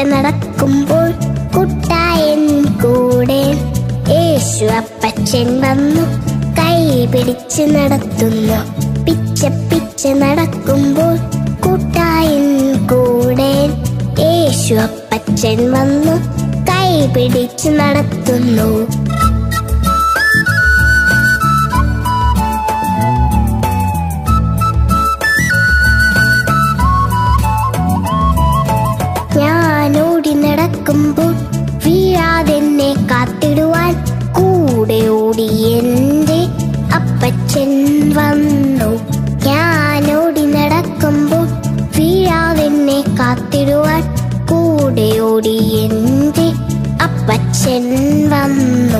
നടക്കുമ്പോൾ കുട്ടായൻ കൂടെ യേശു അപ്പച്ചൻ വന്നു കൈ പിടിച്ച് നടത്തുന്നു പിച്ച പിച്ച നടക്കുമ്പോൾ കൂട്ടായൻ കൂടെ യേശു അപ്പച്ചൻ വന്നു കൈ പിടിച്ച് നടത്തുന്നു ഞാൻ ഓടി നടക്കുമ്പോൾ വീഴാതെന്നെ കാത്തിടുവാൻ കൂടെ ഓടി എൻ്റെ അപ്പച്ചൻ വന്നു ഞാൻ ഓടി നടക്കുമ്പോൾ വീഴാതെന്നെ കാത്തിടുവാൻ കൂടെ ഓടി എൻ്റെ അപ്പച്ചൻ വന്നു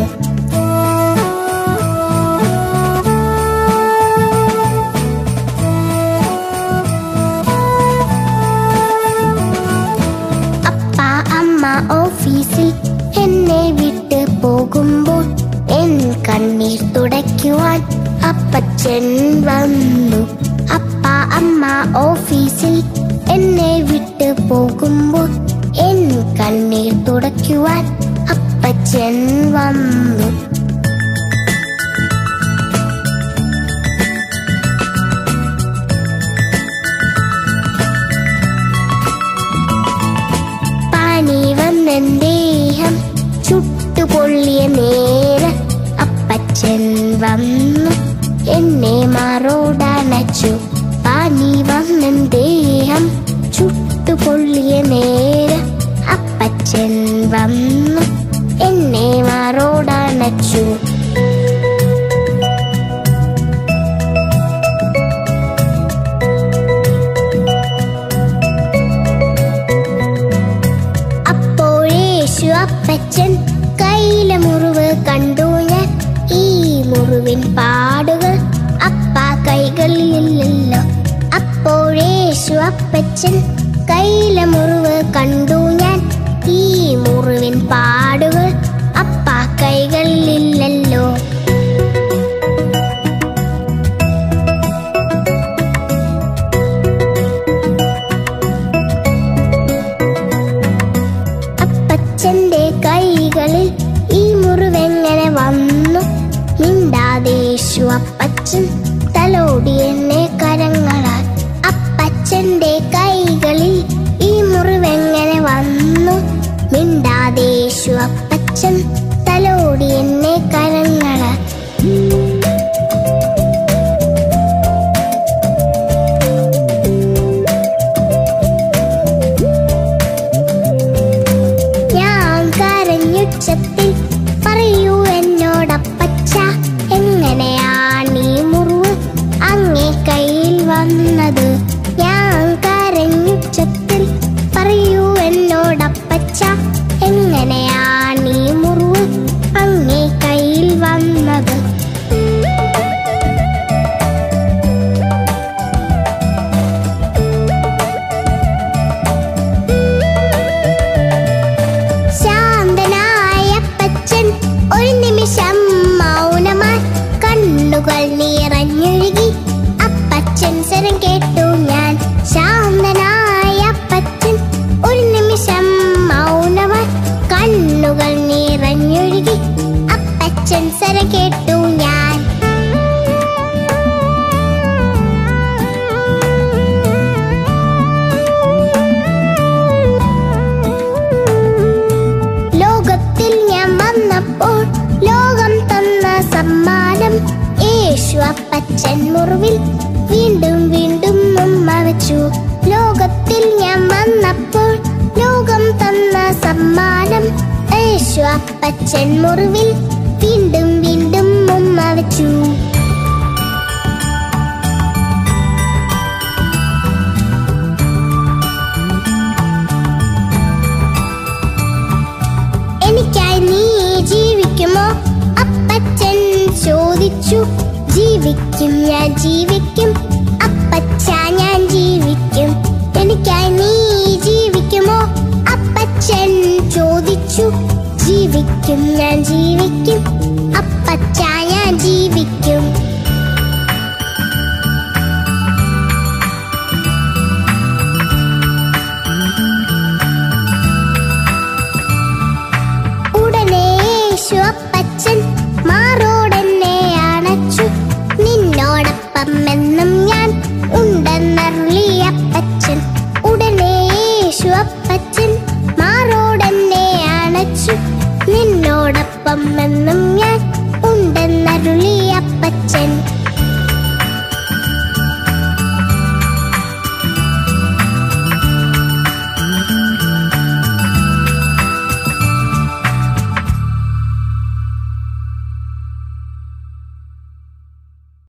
അപ്പ അമ്മ ഓഫീസിൽ എന്നെ വിട്ട് പോകുമ്പോൾ എൻ കണ്ണീർ തുടയ്ക്കുവാൻ അപ്പച്ചൻ വന്നു അപ്പ അമ്മ ഓഫീസിൽ എന്നെ വിട്ട് പോകുമ്പോൾ എൻ കണ്ണീർ തുടയ്ക്കുവാൻ അപ്പച്ചൻ വന്നു പനി വന്നൻ ദേഹം ചുട്ടുപൊള്ളിയ നേരം അപ്പച്ചൻ വന്നു എന്നെ മാറോടണച്ചു പനി വന്നൻ ദേഹം ചുട്ടുപൊള്ളിയ നേരം അപ്പച്ചൻ വന്നു എന്നെ മാറോടണച്ചു അപ്പോഴേശു അപ്പച്ചൻ കയ്യിലെ മുറിവ് കണ്ടു ഞാൻ ഈ മുറിവിൻ പാടുകൾ അപ്പ കൈകളിലില്ലല്ലോ അപ്പോഴേശു അപ്പച്ചൻ കയ്യിലെ മുറിവ് കണ്ടു ഞാൻ ഈ മുറിവിൻ പാടുകൾ അപ്പ കൈകളിലില്ലല്ലോ അപ്പച്ചന്റെ കൈകളിൽ ഈ മുറിവെങ്ങനെ വന്നു മിണ്ടാദേശു അപ്പച്ചൻ തലോടി എന്നെ കരങ്ങളാൽ അപ്പച്ചന്റെ കൈകളിൽ ഈ മുറിവെങ്ങനെ വന്നു മിണ്ടാദേശു അപ്പച്ചൻ തലോടി എന്നെ കരങ്ങളാൽ ഞാൻ കരഞ്ഞുച്ചത്തിൽ പറയൂ എന്നോടപ്പച്ച എങ്ങനെയാണ് ഈ മുറിവ് അങ്ങേ കയ്യിൽ വന്നത് ഞാൻ കരഞ്ഞുച്ചത്തിൽ പറയൂ എന്നോടപ്പച്ച എങ്ങനെയാണ് ഈ മുറിവ് അങ്ങേ കയ്യിൽ വന്നത് ശാന്തനായ അപ്പച്ചൻ ഒരു നിമിഷം മൗനമായി കണ്ണുകൾ നിറഞ്ഞൊഴുകി അപ്പച്ചൻ സ്വരം കേട്ടു ഞാൻ ശാന്തനായ അപ്പച്ചൻ ഒരു നിമിഷം മൗനമായി കണ്ണുകൾ നിറഞ്ഞൊഴുകി അപ്പച്ചൻ സ്വരം കേട്ടു ഞാൻ ലോകത്തിൽ ഞാൻ വന്നപ്പോൾ ലോകം തന്ന സമ്മാനം യേശു അപ്പച്ചൻ മുറിവിൽ വീണ്ടും വീണ്ടും ഉമ്മ വെച്ചു ലോകത്തിൽ ഞാൻ വന്നപ്പോൾ ലോകം തന്ന സമ്മാനം യേശു അപ്പച്ചൻ മുറിവിൽ വീണ്ടും വീണ്ടും ഉമ്മ വെച്ചു എനിക്കായി നീ ജീവിക്കുമോ അപ്പച്ചൻ ചോദിച്ചു ജീവിക്കും ഞാൻ ജീവിക്കും അപ്പച്ച ഞാൻ ജീവിക്കും എനിക്കായി നീ ജീവിക്കുമോ അപ്പച്ചൻ ചോദിച്ചു ജീവിക്കും ഞാൻ ജീവിക്കും അപ്പച്ച ഞാൻ ജീവിക്കും ഉണ്ടെന്നും ഞാൻ ഉണ്ട്